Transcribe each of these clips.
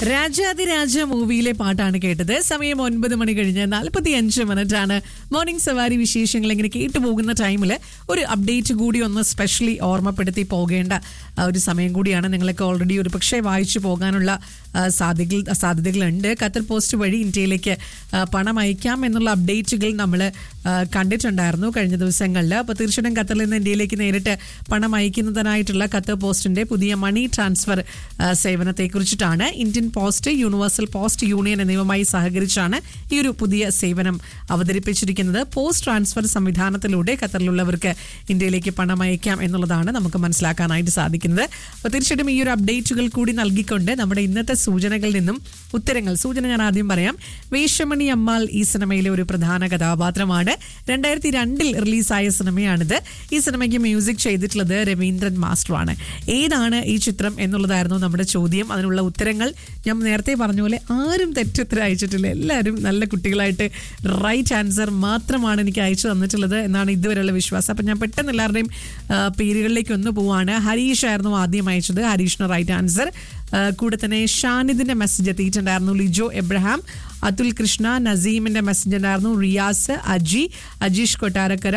രാജാതിരാജ മൂവിയിലെ പാട്ടാണ് കേട്ടത് സമയം ഒൻപത് മണി കഴിഞ്ഞ് നാൽപ്പത്തി അഞ്ച് മിനിറ്റ് ആണ് മോർണിംഗ് സവാരി വിശേഷങ്ങൾ ഇങ്ങനെ കേട്ടു പോകുന്ന ടൈമിൽ ഒരു അപ്ഡേറ്റ് കൂടി ഒന്ന് സ്പെഷ്യലി ഓർമ്മപ്പെടുത്തി പോകേണ്ട ആ, ഒരു സമയം കൂടിയാണ് നിങ്ങളൊക്കെ ഓൾറെഡി ഒരു പക്ഷേ വായിച്ചു പോകാനുള്ള ആ, സാധ്യതകൾ സാധ്യതകളുണ്ട് ഖത്തർ പോസ്റ്റ് വഴി ഇന്ത്യയിലേക്ക് ആ, പണം അയക്കാം എന്നുള്ള അപ്ഡേറ്റുകൾ നമ്മൾ കണ്ടിട്ടുണ്ടായിരുന്നു കഴിഞ്ഞ ദിവസങ്ങളിൽ അപ്പോൾ തീർച്ചയായിട്ടും ഖത്തറിൽ നിന്ന് ഇന്ത്യയിലേക്ക് നേരിട്ട് പണം അയക്കുന്നതിനായിട്ടുള്ള ഖത്തർ പോസ്റ്റിന്റെ പുതിയ മണി ട്രാൻസ്ഫർ ആ, സേവനത്തെക്കുറിച്ചിട്ടാണ് Indian post universal post union എന്നിവയുമായി സഹകരിച്ചാണ് ഈ ഒരു പുതിയ സേവനം അവതരിപ്പിച്ചിരിക്കുന്നത് പോസ്റ്റ് ട്രാൻസ്ഫർ സംവിധാനത്തിലൂടെ ഖത്തറിലുള്ളവർക്ക് ഇന്ത്യയിലേക്ക് പണം അയക്കാം എന്നുള്ളതാണ് നമുക്ക് മനസ്സിലാക്കാനായിട്ട് സാധിക്കുന്നത് അപ്പോൾ തീർച്ചയായിട്ടും ഈ ഒരു അപ്ഡേറ്റുകൾ കൂടി നൽകിക്കൊണ്ട് നമ്മുടെ ഇന്നത്തെ സൂചനകളിൽ നിന്നും ഉത്തരങ്ങൾ സൂചന ഞാൻ ആദ്യം പറയാം വേഷമണി അമ്മാൾ ഈ സിനിമയിലെ ഒരു പ്രധാന കഥാപാത്രമാണ് രണ്ടായിരത്തി രണ്ടിൽ റിലീസായ സിനിമയാണിത് ഈ സിനിമയ്ക്ക് മ്യൂസിക് ചെയ്തിട്ടുള്ളത് രവീന്ദ്രൻ മാസ്റ്ററാണ് ഏതാണ് ഈ ചിത്രം എന്നുള്ളതായിരുന്നു നമ്മുടെ ചോദ്യം അതിനുള്ള ഉത്തരങ്ങൾ ഞാൻ നേരത്തെ പറഞ്ഞ പോലെ ആരും തെറ്റുത്തരം അയച്ചിട്ടില്ല എല്ലാവരും നല്ല കുട്ടികളായിട്ട് റൈറ്റ് ആൻസർ മാത്രമാണ് എനിക്ക് അയച്ചു തന്നിട്ടുള്ളത് എന്നാണ് ഇതുവരെയുള്ള വിശ്വാസം അപ്പം ഞാൻ പെട്ടെന്ന് എല്ലാവരുടെയും ആ, പേരുകളിലേക്ക് ഒന്ന് പോവാണ് ഹരീഷ് ആയിരുന്നു ആദ്യം അയച്ചത് ഹരീഷിന് റൈറ്റ് ആൻസർ ആ, കൂടെ തന്നെ ഷാനിദിന്റെ മെസ്സേജ് എത്തിയിട്ടുണ്ടായിരുന്നു ലിജോ എബ്രഹാം അതുൽ കൃഷ്ണ നസീമിന്റെ മെസ്സേജ് ഉണ്ടായിരുന്നു റിയാസ് അജി അജീഷ് കൊട്ടാരക്കര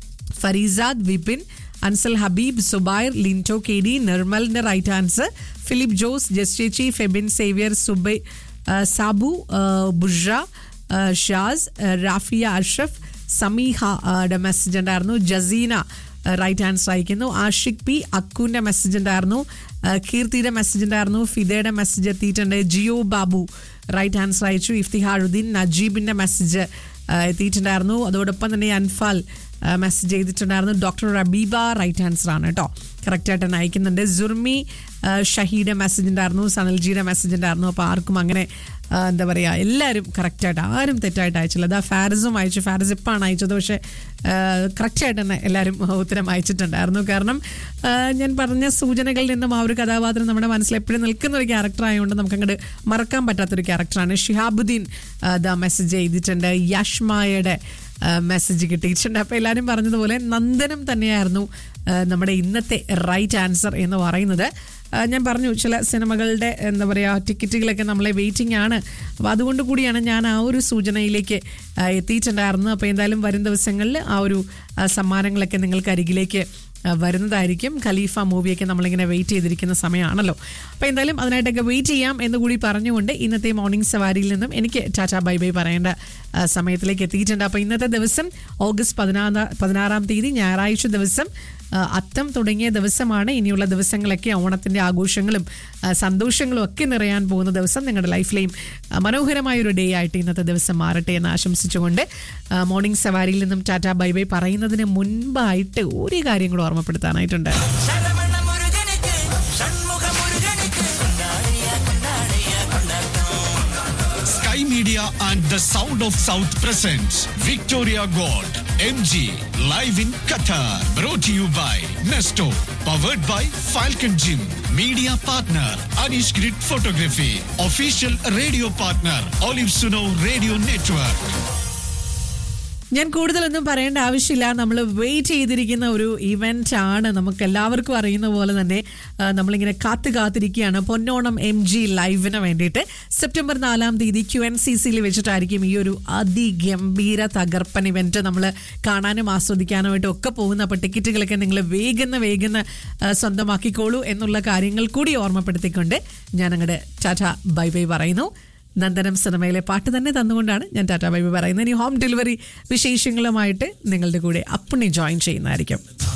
ഫരീസാദ് വിപിൻ അൻസൽ ഹബീബ് സുബൈർ ലിൻറ്റോ കെ ഡി നിർമ്മലിന്റെ റൈറ്റ് ആൻസർ ഫിലിപ്പ് ജോസ് ജസ്റ്റേച്ചി ഫെബിൻ സേവിയർ സുബൈ ആ, സാബു ആ, ബുഷ്ര ആ, ഷാസ് ആ, റാഫിയ അഷ്റഫ് സമീഹ ആ, ടെ മെസ്സേജ് ഉണ്ടായിരുന്നു ജസീന റൈറ്റ് ആൻസർ അയക്കുന്നു ആഷിഖ് പി അക്കുവിന്റെ മെസ്സേജ് ഉണ്ടായിരുന്നു ആ, കീർത്തിയുടെ മെസ്സേജ് ഉണ്ടായിരുന്നു ഫിദയുടെ മെസ്സേജ് എത്തിയിട്ടുണ്ട് ജിയോ ബാബു റൈറ്റ് ആൻസർ അയച്ചു ഇഫ്തിഹാറുദ്ദീൻ നജീബിന്റെ മെസ്സേജ് എത്തിയിട്ടുണ്ടായിരുന്നു അതോടൊപ്പം തന്നെ അൻഫാൽ മെസ്സേജ് ചെയ്തിട്ടുണ്ടായിരുന്നു ഡോക്ടർ റബീബ റൈറ്റ് ആൻസർ ആണ് കേട്ടോ കറക്റ്റായിട്ട് തന്നെ അയക്കുന്നുണ്ട് സുർമി ആ, ഷഹീയുടെ മെസ്സേജ് ഉണ്ടായിരുന്നു സനൽജിയുടെ മെസ്സേജ് ഉണ്ടായിരുന്നു അപ്പോൾ ആർക്കും അങ്ങനെ ആ, എന്താ പറയുക എല്ലാവരും കറക്റ്റായിട്ട് ആരും തെറ്റായിട്ട് അയച്ചില്ല അതാ ഫാരിസും അയച്ചു ഫാരിസ് ഇപ്പാണ് അയച്ചത് പക്ഷേ കറക്റ്റായിട്ട് തന്നെ എല്ലാവരും ഉത്തരം അയച്ചിട്ടുണ്ടായിരുന്നു കാരണം ആ, ഞാൻ പറഞ്ഞ സൂചനകളിൽ നിന്നും ആ ഒരു കഥാപാത്രം നമ്മുടെ മനസ്സിൽ എപ്പോഴും നിൽക്കുന്ന ഒരു ക്യാരക്ടർ ആയതുകൊണ്ട് നമുക്ക് അങ്ങോട്ട് മറക്കാൻ പറ്റാത്തൊരു ക്യാരക്ടറാണ് ഷിഹാബുദ്ദീൻ ആ, ദാ മെസ്സേജ് ചെയ്തിട്ടുണ്ട് യഷ്മായയുടെ മെസ്സേജ് കിട്ടിയിട്ടുണ്ട് അപ്പോൾ എല്ലാവരും പറഞ്ഞതുപോലെ നന്ദനം തന്നെയായിരുന്നു ആ, നമ്മുടെ ഇന്നത്തെ റൈറ്റ് ആൻസർ എന്ന് പറയുന്നത് ആ, ഞാൻ പറഞ്ഞു ചില സിനിമകളുടെ എന്താ പറയുക ടിക്കറ്റുകളൊക്കെ നമ്മളെ വെയിറ്റിംഗ് ആണ് അപ്പോൾ അതുകൊണ്ട് കൂടിയാണ് ഞാൻ ആ ഒരു സൂചനയിലേക്ക് ആ, എത്തിയിട്ടുണ്ടായിരുന്നത് അപ്പോൾ എന്തായാലും വരും ദിവസങ്ങളിൽ ആ ഒരു ആ, സമ്മാനങ്ങളൊക്കെ നിങ്ങൾക്ക് അരികിലേക്ക് ആ, വരുന്നതായിരിക്കും ഖലീഫ മൂവിയൊക്കെ നമ്മളിങ്ങനെ വെയിറ്റ് ചെയ്തിരിക്കുന്ന സമയമാണല്ലോ അപ്പോൾ എന്തായാലും അതിനായിട്ടൊക്കെ വെയിറ്റ് ചെയ്യാം എന്ന് കൂടി പറഞ്ഞുകൊണ്ട് ഇന്നത്തെ മോർണിംഗ് സവാരിയിൽ നിന്നും എനിക്ക് ടാറ്റാ ബൈ ബൈ പറയേണ്ട ആ, സമയത്തിലേക്ക് എത്തിയിട്ടുണ്ട് അപ്പോൾ ഇന്നത്തെ ദിവസം ഓഗസ്റ്റ് പതിനാറ് പതിനാറാം തീയതി ഞായറാഴ്ച ദിവസം ആ, അത്തം തുടങ്ങിയ ദിവസമാണ് ഇനിയുള്ള ദിവസങ്ങളൊക്കെ ഓണത്തിൻ്റെ ആഘോഷങ്ങളും ആ, സന്തോഷങ്ങളും ഒക്കെ നിറയാൻ പോകുന്ന ദിവസം നിങ്ങളുടെ ലൈഫിലെയും ആ, മനോഹരമായ ഒരു ഡേ ആയിട്ട് ഇന്നത്തെ ദിവസം മാറട്ടെ എന്ന് ആശംസിച്ചുകൊണ്ട് ആ, മോർണിംഗ് സവാരിയിൽ നിന്നും ടാറ്റാ ബൈ ബൈ പറയുന്നതിന് മുൻപായിട്ട് ഒരു കാര്യം കൂടെ ഓർമ്മപ്പെടുത്താനായിട്ടുണ്ട് சரவண முருகனுக்கு சண்முக முருகனுக்கு கொண்டாடியா கொண்டாடியா கொண்டாட்டம் Sky Media and the Sound of South presents Victoria Gold MG live in Qatar. Brought to you by Nesto. Powered by Falcon Gym. Media partner Anish Grid Photography. Official radio partner Olive Suno Radio Network. ഞാൻ കൂടുതലൊന്നും പറയേണ്ട ആവശ്യമില്ല നമ്മൾ wait ചെയ്തിരിക്കുന്ന ഒരു event ആണ് നമുക്ക് എല്ലാവർക്കും അറിയുന്ന പോലെ തന്നെ ആ, നമ്മളിങ്ങനെ കാത്തു കാത്തിരിക്കുകയാണ് പൊന്നോണം എം ജി ലൈവിന് വേണ്ടിയിട്ട് സെപ്റ്റംബർ നാലാം തീയതി ക്യു എൻ സി സിയിൽ വെച്ചിട്ടായിരിക്കും ഈ ഒരു അതിഗംഭീര തകർപ്പൻ ഇവന്റ് നമ്മൾ കാണാനും ആസ്വദിക്കാനുമായിട്ടും ഒക്കെ പോകുന്ന അപ്പോൾ ടിക്കറ്റുകളൊക്കെ നിങ്ങൾ വേഗന്ന് വേഗന്ന് ആ, സ്വന്തമാക്കിക്കോളൂ എന്നുള്ള കാര്യങ്ങൾ കൂടി ഓർമ്മപ്പെടുത്തിക്കൊണ്ട് ഞാൻ അങ്ങോട്ട് ടാറ്റ ബൈ ബൈ പറയുന്നു നന്ദനം സിനിമയിലെ പാട്ട് തന്നെ തന്നുകൊണ്ടാണ് ഞാൻ ടാറ്റ ബൈബി പറയുന്നത് ഇനി ഹോം ഡെലിവറി വിശേഷങ്ങളുമായിട്ട് നിങ്ങളുടെ കൂടെ അപ്പണി ജോയിൻ ചെയ്യുന്നതായിരിക്കും